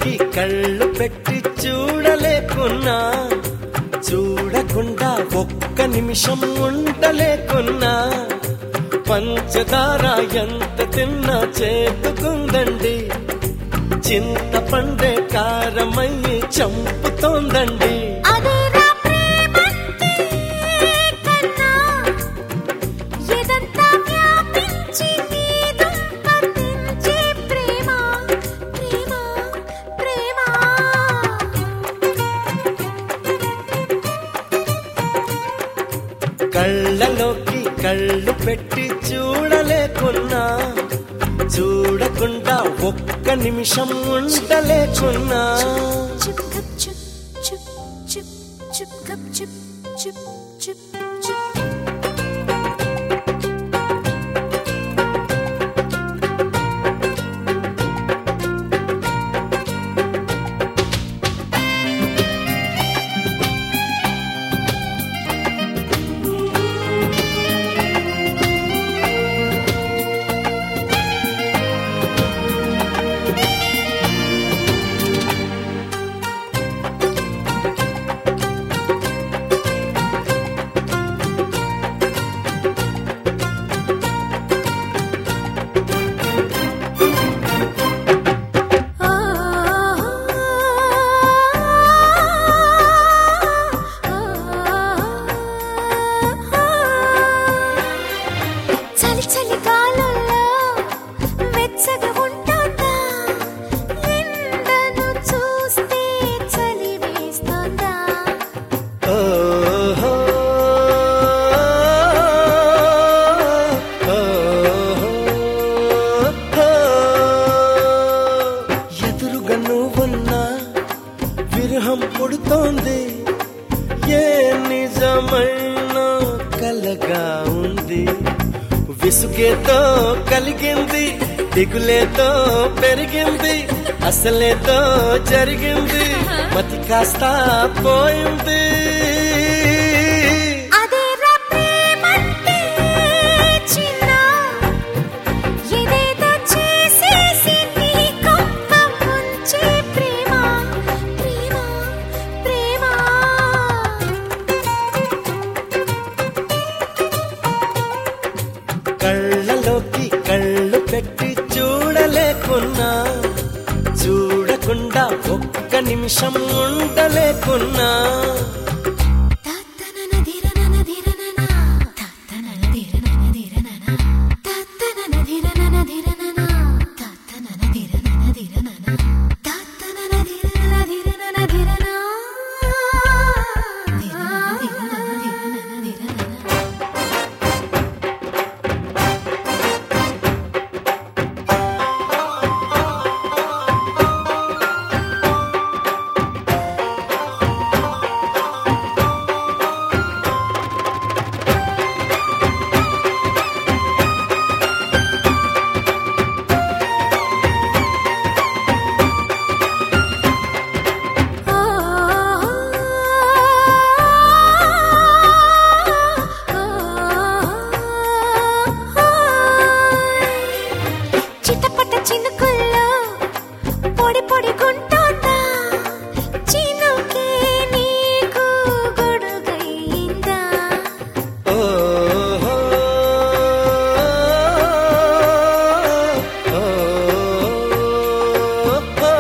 కళ్ళలోకి కళ్ళు పెట్టి చూడలేకున్నా చూడకుండా ఒక్క నిమిషం ఉండలేకున్నా పంచదార ఎంత తిన్నా చేతుకుందండి చింతపండే కారమయ్యి చంపుతోందండి అదేరా ప్రేమంటే కన్నా ఎదంతా వ్యాపించి నీదుంపతించే ప్రేమ ప్రేమ ప్రేమ కళ్ళలోకి కళ్ళు పెట్టి చూడలేకున్నా చూడకుండా ఒక్క నిమిషం ఉండలేకున్నా చుప్ కప్ చుప్ చుప్ చుప్ చుప్ కప్ చుప్ చుప్ చుప్ చుప్ చలి చలి కాలంలో వెచ్చగా ఉంటుందా ఎండను చూస్తే చలి వేస్తుందా ఓహో, ఓహో, ఎదురుగా నువ్వున్నా విరహం పుడుతోంది ఏ నిజమైన కలగా ఉంది విసుగేతో కలిగింది దిగులేతో పెరిగింది అసలేతో జరిగింది మతి కాస్త పోయింది అదేరా ప్రేమంటే చిన్న ఏదేదో చేసేసి నీ కొంప ముంచే ప్రేమ ప్రేమ ప్రేమ కళ్ళలోకి కళ్ళు పెట్టి చూడలేకున్నా చూడకుండా ఒక్క నిమిషం ఉండలేకున్నా చిటపట చినుకుల్లో పొడి పొడి గుంటోందా చినుకే నీకు గొడుగైందా ఓహో, ఓహో.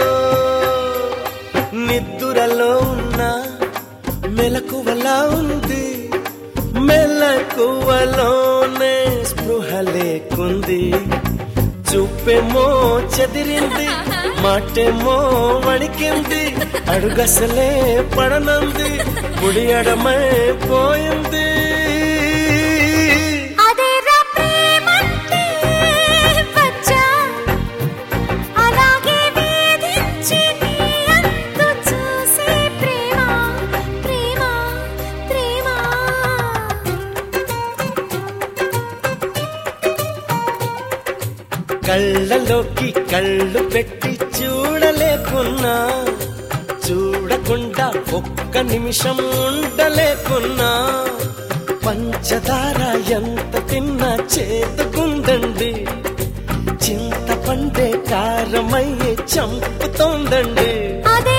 నిద్దురలో ఉన్న మెలకువలా ఉంది మెలకువలోనే స్పృహ లేకుంది చూపేమో చెదిరింది మాటేమో వణికింది అడుగసలే పడనంది ముడి అడమై పోయింది అదేరా ప్రేమంటే వచ్చా అలాగే వేధించి నీ అంతు చూసే ప్రేమ ప్రేమ ప్రేమ కళ్ళలోకి కళ్ళు పెట్టి చూడలేకున్నా చూడకుండా ఒక్క నిమిషం ఉండలేకున్నా పంచదార ఎంత తిన్నా చేతుకుందండి చింత చింతపండే కారమయ్యే చంపుతోందండి అదే